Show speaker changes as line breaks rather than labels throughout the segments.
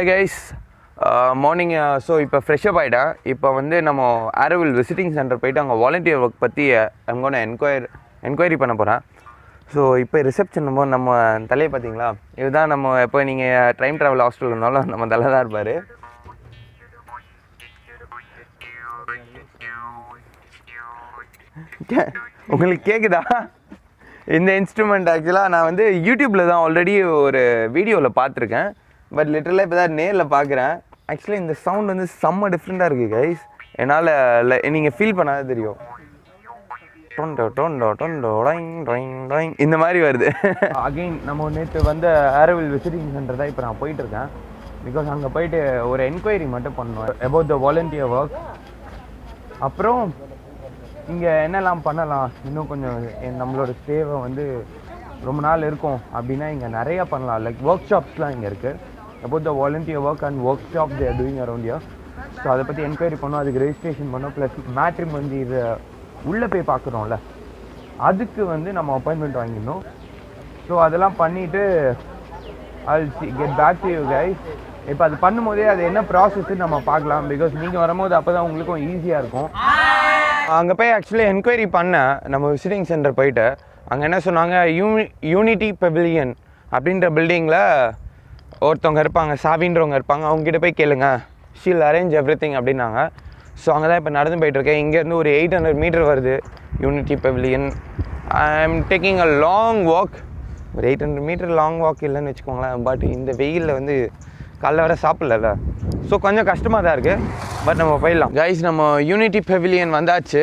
hi guys morning so இப்போ fresh up ஆகிட்டேன் இப்போ வந்து நம்ம ஆரோவில் விசிட்டிங் சென்டர் போயிட்டு அங்கே வாலண்டியர் ஒர்க் பற்றி அங்கே என்கொயர் என்கொயரி பண்ண போகிறேன் ஸோ இப்போ ரிசப்ஷன் நம்ம நம்ம தலையை பார்த்தீங்களா இதுதான் நம்ம எப்போ நீங்கள் டைம் ட்ராவல் ஹாஸ்டல் இருந்தாலும் நம்ம தலை தான் இருப்பார் உங்களுக்கு கேட்குதா இந்த இன்ஸ்ட்ருமெண்ட் ஆக்சுவலாக நான் வந்து யூடியூப்பில் தான் ஆல்ரெடி ஒரு வீடியோவில் பார்த்துருக்கேன் பட் லிட்டரலாக இப்போ தான் நேரில் பார்க்குறேன் ஆக்சுவலி இந்த சவுண்ட் வந்து செம்ம டிஃப்ரெண்ட்டாக இருக்குது கைஸ் என்னால் நீங்கள் ஃபீல் பண்ணாத தெரியும் டொண்டோ டொண்டோ டொண்டோ டொய்ங் டொய்ங் டொய்ங் இந்த மாதிரி வருது அகைன் நம்ம நேற்று வந்த ஆரோவில் விசிட்டிங் சென்டர் தான் இப்போ நான் போயிட்டு இருக்கேன் பிகாஸ் அங்கே போயிட்டு ஒரு என்கொயரி மட்டும் பண்ணோம் அபவுட் த வாலண்டியர் ஒர்க் அப்புறம் இங்கே என்னெல்லாம் பண்ணலாம் இன்னும் கொஞ்சம் எ- நம்மளோட ஸ்டேவை வந்து ரொம்ப நாள் இருக்கும் அப்படின்னா இங்கே நிறைய பண்ணலாம் லைக் ஒர்க் ஷாப்ஸ்லாம் இங்கே இருக்குது about the volunteer work and workshop they're doing around year so அதை பற்றி என்கொயரி பண்ணோம் அதுக்கு ரெஜிஸ்ட்ரேஷன் பண்ணோம் ப்ளஸ் மேட்ரிம் வந்து இது உள்ளே போய் பார்க்குறோம்ல அதுக்கு வந்து நம்ம அப்பாயின்மெண்ட் வாங்கிடணும் ஸோ அதெல்லாம் பண்ணிவிட்டு I'll see get back to you guys இப்போ அது பண்ணும்போதே அது என்ன ப்ராசஸ்ன்னு நம்ம பார்க்கலாம் பிகாஸ் நீங்கள் வரும்போது அப்போ தான் உங்களுக்கும் ஈஸியாக இருக்கும் அங்கே போய் ஆக்சுவலி என்கொயரி பண்ணேன் நம்ம விசிட்டிங் சென்டர் போயிட்டு அங்கே என்ன சொன்னாங்க யூனி யூனிட்டி பெவிலியன் அப்படின்ற பில்டிங்கில் ஒருத்தவங்க இருப்பாங்க சாவின்றவங்க இருப்பாங்க அவங்ககிட்ட போய் கேளுங்க ஷீல் அரேஞ்ச் எவ்ரி திங் அப்படின்னாங்க ஸோ அங்கே தான் இப்போ நடந்து போயிட்டுருக்கேன் இங்கேருந்து ஒரு எயிட் ஹண்ட்ரட் மீட்டர் வருது unity pavilion I am taking a long walk ஒரு eight hundred meter long walk இல்லைன்னு வச்சுக்கோங்களேன் பட் இந்த வெயிலில் வந்து காலைல வர சாப்பிடல ஸோ கொஞ்சம் கஷ்டமாக தான் இருக்குது பட் நம்ம போயிடலாம் கைஸ் நம்ம யூனிட்டி பெவிலியன் வந்தாச்சு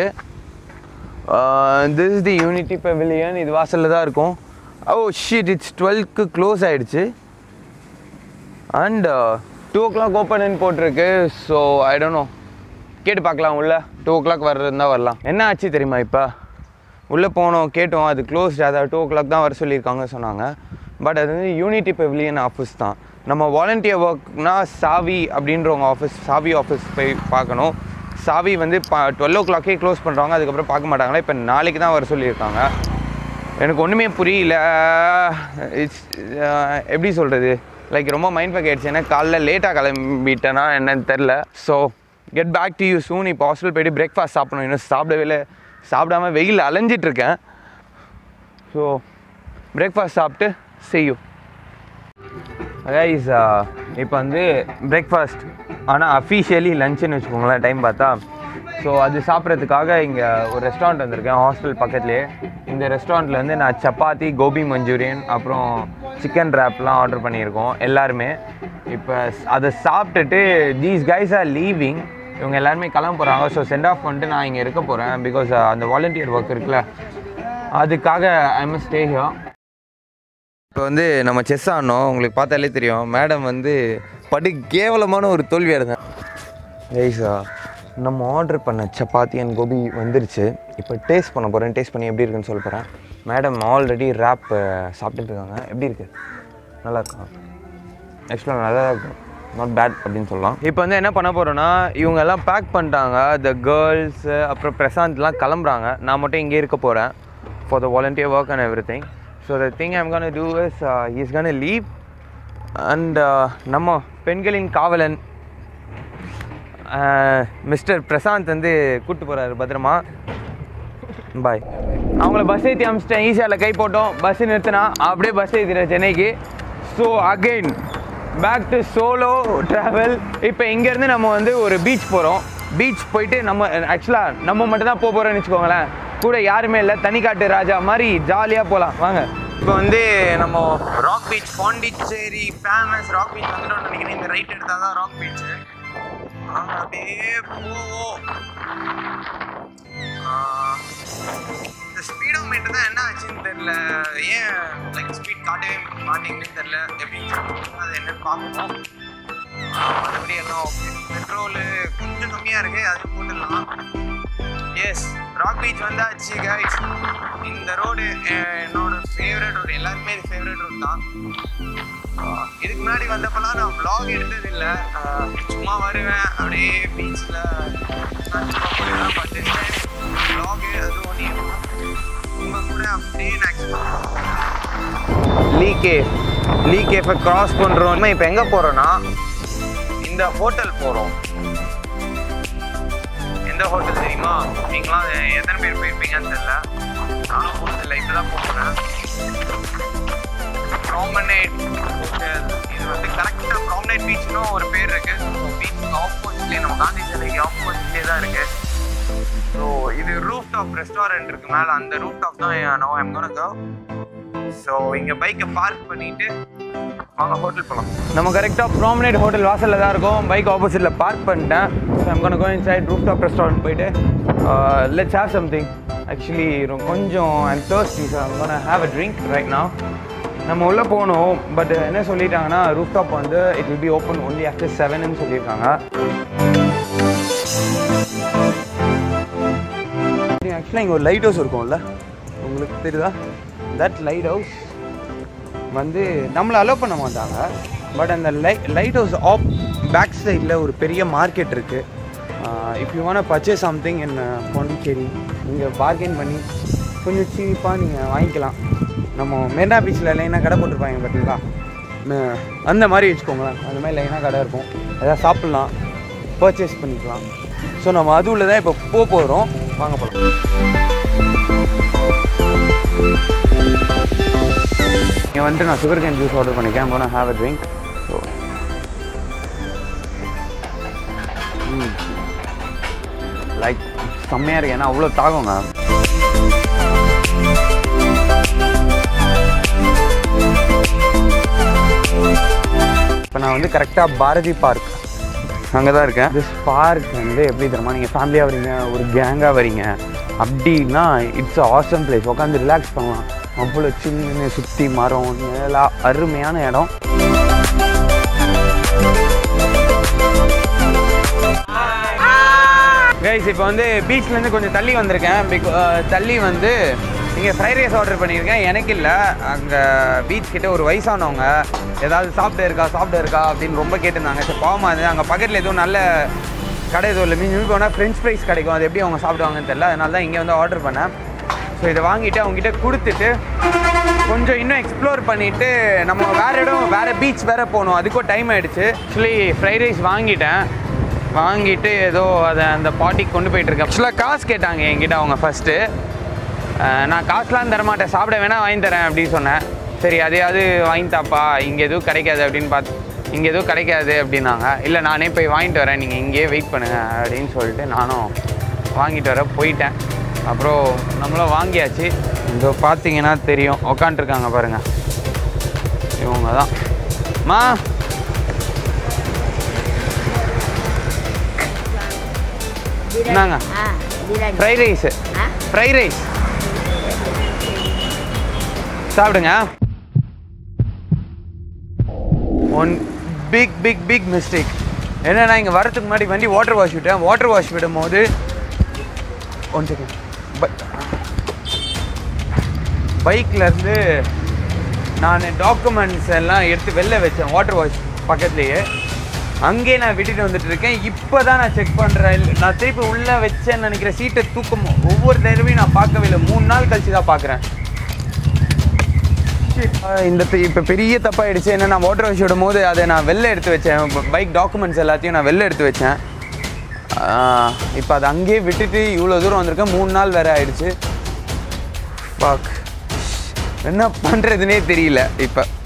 this is the unity pavilion இது வாசலில் தான் இருக்கும் ஓ ஷீட் இட்ஸ் டுவெல்க்கு க்ளோஸ் ஆகிடுச்சு and two o'clock open போட்டிருக்கு ஸோ ஐ டோன்ட் நோ கேட்டு பார்க்கலாம் உள்ள டூ ஓ கிளாக் வர்றதுனா வரலாம் என்ன ஆச்சு தெரியுமா இப்போ உள்ளே போனோம் கேட்டோம் அது க்ளோஸ் அதாவது டூ ஓ கிளாக் தான் வர சொல்லியிருக்காங்க சொன்னாங்க பட் அது வந்து யூனிட்டி பெவிலியன் ஆஃபீஸ் தான் நம்ம வாலண்டியர் ஒர்க்னா சாவி அப்படின்றவங்க ஆஃபீஸ் சாவி ஆஃபீஸ் போய் பார்க்கணும் சாவி வந்து டுவெல் ஓ கிளாக்கே க்ளோஸ் பண்ணுறாங்க அதுக்கப்புறம் பார்க்க மாட்டாங்களா இப்போ நாளைக்கு தான் வர சொல்லியிருக்காங்க எனக்கு ஒன்றுமே புரியல இட்ஸ் எப்படி சொல்கிறது லைக் ரொம்ப மைண்ட் பேக் ஆயிடுச்சு ஏன்னா காலைல லேட்டாக கிளம்பிட்டேனா என்னன்னு தெரில so get back to you soon இப்போ ஹாஸ்டல் போயிட்டு பிரேக்ஃபாஸ்ட் சாப்பிடணும் இன்னும் சாப்பிடவே இல்லை சாப்பிடாம வெயில் அலைஞ்சிட்டு இருக்கேன் ஸோ பிரேக்ஃபாஸ்ட் சாப்பிட்டு செய்யும் கைஸ் இப்போ வந்து பிரேக்ஃபாஸ்ட் ஆனால் அஃபிஷியலி லஞ்சுன்னு வச்சுக்கோங்களேன் டைம் பார்த்தா ஸோ அது சாப்பிட்றதுக்காக இங்கே ஒரு ரெஸ்டாரண்ட் வந்திருக்கேன் ஹாஸ்டல் பக்கத்துலேயே இந்த ரெஸ்டாரண்ட்டில் வந்து நான் சப்பாத்தி கோபி மஞ்சூரியன் அப்புறம் சிக்கன் ரேப்லாம் ஆர்டர் பண்ணியிருக்கோம் எல்லாருமே இப்போ அதை சாப்பிட்டுட்டு தீஸ் கைஸ் ஆர் லீவிங் இவங்க எல்லாருமே கிளம்ப போகிறாங்க ஸோ சென்ட் ஆஃப் பண்ணிட்டு நான் இங்கே இருக்க போகிறேன் பிகாஸ் அந்த வாலண்டியர் ஒர்க் இருக்குல்ல அதுக்காக ஐ மஸ்ட் ஸ்டே ஹியர் இப்போ வந்து நம்ம செஸ் ஆடணும் உங்களுக்கு பார்த்தாலே தெரியும் மேடம் வந்து படு கேவலமான ஒரு தோல்வியாக இருந்தேன் ரைஸா நம்ம ஆர்டர் பண்ண சப்பாத்தி அண்ட் கோபி வந்துருச்சு இப்போ டேஸ்ட் பண்ண போகிறேன் டேஸ்ட் பண்ணி எப்படி இருக்குன்னு சொல்ல போகிறேன் மேடம் ஆல்ரெடி ரேப் சாப்பிட்டுட்டு இருக்காங்க எப்படி இருக்கு நல்லா இருக்கா ஆக்சுவலாக நல்லா தான் இருக்கும் நாட் பேட் அப்படின்னு சொல்லலாம் இப்போ வந்து என்ன பண்ண போகிறோன்னா இவங்க எல்லாம் பேக் பண்ணிட்டாங்க த கேர்ள்ஸ் அப்புறம் பிரசாந்த்லாம் கிளம்புறாங்க நான் மட்டும் இங்கே இருக்க போகிறேன் for the volunteer work and everything so the thing I'm gonna do is is gonna leave and நம்ம பெண்களின் காவலன் மிஸ்டர் பிரசாந்த் வந்து கூப்பிட்டு போகிறாரு பத்திரமா பாய் அவங்கள பஸ் ஏற்றி அமிச்சிட்டேன் ஈஸியாவில் கை போட்டோம் பஸ் நிறுத்தினா அப்படியே பஸ் ஏற்றிட்டேன் சென்னைக்கு so again back to solo travel இப்போ இங்கேருந்து நம்ம வந்து ஒரு பீச் போகிறோம் பீச் போயிட்டு நம்ம ஆக்சுவலாக நம்ம மட்டும் தான் போக போகிறோம்னு வச்சுக்கோங்களேன் கூட யாருமே இல்லை தனிக்காட்டு ராஜா மாதிரி ஜாலியாக போகலாம் வாங்க இப்போ வந்து நம்ம rock beach Pondicherry famous rock beach வந்துட்டோம்னு நினைக்கிறேன் இந்த ரைட் எடுத்தால் தான் ராக் பீச் அப்படியே போவோம் ஆஹ், இந்த ஸ்பீடோ மீட்டர் தான் என்ன ஆச்சுன்னு தெரில ஏன் லைக் ஸ்பீட் காட்டவே மாட்டேங்குதுன்னு தெரில எப்படி அது என்னன்னு பார்ப்போம் ஆஹ், மற்றபடி எல்லாம் ஓகே பெட்ரோலு கொஞ்சம் கம்மியாக இருக்கு அது போட்டுடலாம் எஸ் ராக் பீச் வந்தாச்சு கைஸ் இந்த ரோடு என்னோட ஃபேவரட் ரோடு எல்லாருமே இது ஃபேவரட் ரோடு தான் ஆஹ், இதுக்கு முன்னாடி வந்தப்பெல்லாம் நான் vlog எடுத்தது இல்லை சும்மா வருவேன் அப்படியே பீச்சில் பார்த்துட்டு vlog அது ஒன்று உங்கள் கூட அப்படியே நான் லீ கேஃப் லீ கேஃபை கிராஸ் பண்ணுறோம் இப்போ எங்கே போகிறோன்னா இந்த ஹோட்டல் போகிறோம் எந்த ஹோட்டல் தெரியுமா நீங்களாம் எத்தனை பேர் போயிருப்பீங்கன்னு தெரியல நானும் போனதில்லை இப்போ தான் போகிறேன் ப்ராமனேட் ஹோட்டல் இது வந்து கரெக்டாக ப்ராமனேட் பீச்னு ஒரு பேர் இருக்கு பீச் ஆப்போசிட்லேயே நம்ம காந்தி சிலைக்கு ஆப்போசிட்லேயே தான் இருக்கு ஸோ இது ரூஃப் டாப் ரெஸ்டாரண்ட் இருக்கு மேலே அந்த ரூஃப் டாப் தான் no I'm gonna go so இங்கே பைக்கை பார்க் பண்ணிட்டு வாங்க ஹோட்டல் போகலாம் நம்ம கரெக்டாக ப்ராமனேட் ஹோட்டல் வாசலில் தான் இருக்கோம் பைக் ஆப்போசிட்டில் பார்க் பண்ணிட்டேன் so I'm gonna go inside rooftop restaurant போயிட்டு லெட்ஸ் ஹேவ் சம்திங் ஆக்சுவலி கொஞ்சம் I'm thirsty so I'm gonna have a drink right now நம்ம உள்ளே போகணும் பட் என்ன சொல்லிட்டாங்கன்னா ரூஃப் டாப் வந்து it will be open only after செவன்னு சொல்லியிருக்காங்க ஆக்சுவலாக இங்கே ஒரு லைட் ஹவுஸ் இருக்கும்ல உங்களுக்கு தெரியுதா தட் லைட் ஹவுஸ் வந்து நம்மளை அலோவ் பண்ண மாட்டாங்க பட் அந்த light lighthouse of back சைடில் ஒரு பெரிய மார்க்கெட் இருக்குது if you want purchase something in Pondicherry நீங்கள் பார்கெயின் பண்ணி கொஞ்சம் சீப்பாக நீங்கள் வாங்கிக்கலாம் நம்ம மெரினா பீச்சில் லைனாக கடை போட்டிருப்பாங்க பார்த்தீங்களா ம- அந்த மாதிரி வச்சுக்கோங்களேன் அந்த மாதிரி லைனாக கடை இருக்கும் எதாவது சாப்பிட்லாம் பர்ச்சேஸ் பண்ணிக்கலாம் ஸோ நம்ம அதுவில் தான் இப்போ போக போகிறோம் வாங்க போகலாம் இங்கே வந்துட்டு நான் சுகர் கேன் ஜூஸ் ஆர்டர் பண்ணிக்கேன் போனால் have a drink so like செம்மையாக இருக்கு ஏன்னா அவ்வளோ தாகுங்க இப்போ நான் வந்து கரெக்டாக பாரதி பார்க் அங்கே தான் இருக்கேன் திஸ் பார்க் வந்து எப்படி தெரியுமா நீங்கள் ஃபேமிலியாக வரீங்க ஒரு கேங்காக வரீங்க அப்படின்னா இட்ஸ் ஆசம் பிளேஸ் உட்காந்து ரிலாக்ஸ் பண்ணலாம் அவ்வளோ சின்ன சுற்றி மரம் நிழலா அருமையான இடம் கைஸ் இப்போ வந்து பீச்லேருந்து கொஞ்சம் தள்ளி வந்திருக்கேன் பிகா தள்ளி வந்து இங்கே ஃப்ரைட் ரைஸ் ஆர்டர் பண்ணியிருக்கேன் எனக்கு இல்லை அங்கே பீச் கிட்ட ஒரு வயசானவங்க ஏதாவது சாப்பிட்டு இருக்கா சாப்பிட்டு இருக்கா அப்படின்னு ரொம்ப கேட்டிருந்தாங்க சரி பாவமாக இருந்தது அங்கே பக்கத்தில் எதுவும் நல்ல கடை எதுவும் இல்லை மீன் போனால் ஃப்ரெஞ்ச் ஃப்ரைஸ் கிடைக்கும் அது எப்படி அவங்க சாப்பிடுவாங்கன்னு தெரியல அதனால தான் இங்கே வந்து ஆர்டர் பண்ணேன் ஸோ இதை வாங்கிட்டு அவங்ககிட்ட கொடுத்துட்டு கொஞ்சம் இன்னும் எக்ஸ்ப்ளோர் பண்ணிவிட்டு நம்ம வேறு இடம் வேறு பீச் வேறு போகணும் அதுக்கும் டைம் ஆகிடுச்சு ஆக்சுவலி ஃப்ரைட் ரைஸ் வாங்கிட்டேன் வாங்கிட்டு ஏதோ அதை அந்த பாட்டிக்கு கொண்டு போயிட்டு இருக்கேன் ஆக்சுவலாக காசு கேட்டாங்க என்கிட்ட அவங்க ஃபஸ்ட்டு நான் காசுலாம் தரமாட்டேன் சாப்பிட வேணா வாங்கி தரேன் அப்படின்னு சொன்னேன் சரி அதையாவது வாங்கி தாப்பா இங்கே எதுவும் கிடைக்காது அப்படின்னு பார்த்து இங்கே எதுவும் கிடைக்காது அப்படின்னாங்க இல்லை நானே போய் வாங்கிட்டு வரேன் நீங்கள் இங்கேயே வெயிட் பண்ணுங்க அப்படின்னு சொல்லிட்டு நானும் வாங்கிட்டு வர போயிட்டேன் அப்புறம் நம்மளும் வாங்கியாச்சு இதோ பார்த்தீங்கன்னா தெரியும் உக்காண்ட்ருக்காங்க பாருங்கள் இவங்க தான் மா என்னங்க
ஆ பிரியாணி
ஃப்ரைட் ரைஸு
ஆ
ஃப்ரைட் ரைஸ் சாப்பிடுங்க one big big big mistake என்னன்னா இங்கே வரதுக்கு முன்னாடி வண்டி வாட்டர் வாஷ் விட்டேன் வாட்டர் வாஷ் விடும் போது ஒன் செகண்ட் பைக்லேருந்து நான் டாக்குமெண்ட்ஸ் எல்லாம் எடுத்து வெளில வச்சேன் வாட்டர் வாஷ் பக்கத்துலேயே அங்கேயே நான் விட்டுட்டு வந்துட்டு இருக்கேன் இப்போ தான் நான் செக் பண்ணுறேன் நான் திருப்பி உள்ளே வச்சேன்னு நினைக்கிற சீட்டை தூக்கம் ஒவ்வொரு தடவையும் நான் பார்க்கவே இல்லை மூணு நாள் கழிச்சு தான் பார்க்குறேன் இந்த இப்போ பெரிய தப்பாயிடுச்சு என்ன நான் வாட்டர் வாஷ் விடும் போது அதை நான் வெளில எடுத்து வச்சேன் பைக் டாக்குமெண்ட்ஸ் எல்லாத்தையும் நான் வெளில எடுத்து வச்சேன் இப்போ அதை அங்கேயே விட்டுட்டு இவ்வளோ தூரம் வந்திருக்கேன் மூணு நாள் வேறு ஆயிடுச்சு பாக் என்ன பண்ணுறதுனே தெரியல இப்போ